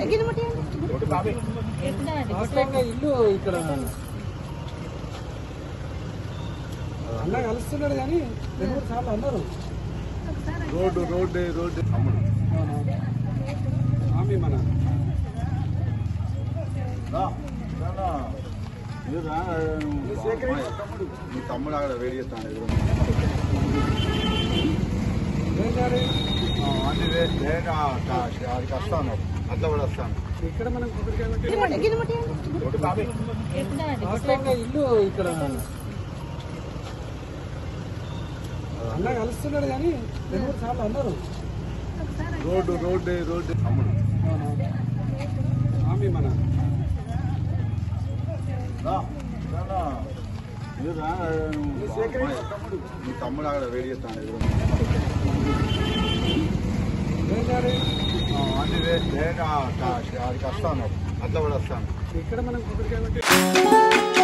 వాస్తవంగా ఇల్లు ఇక్కడ అన్న కలుస్తున్నాడు కానీ రెండు మూడు సార్లు అన్నారు రోడ్డు రోడ్డు రోడ్డు తమ్ముడు ఆమె మన రా, రా, ఇది రా, తమ్ముడు. మీ తమ్ముడు అక్కడ వేడి చేస్తాను ఎదురు. ఏం కాదు ఆ, అంటే రే- రే- ఆ, కా- ఆడికి వస్తాను అట్లా కూడా వస్తాను ఇక్కడ మనం కొబ్బరికాయ కొట్టి వాస్తవంగా ఇల్లు ఇక్కడ అన్న కలుస్తున్నాడు కానీ రెండు మూడు సార్లు అన్నారు రోడ్డు రోడ్డు రోడ్డు తమ్ముడు ఆమె మన రా, రా, ఇది రా, తమ్ముడు. మీ తమ్ముడు అక్కడ వేడి చేస్తాను ఎదురు. ఏం కాదు ఆ, అంటే రే- రే- ఆ, కా- ఆడికి వస్తాను అట్లా కూడా వస్తాను ఇక్కడ మనం కొబ్బరికాయ కొట్టి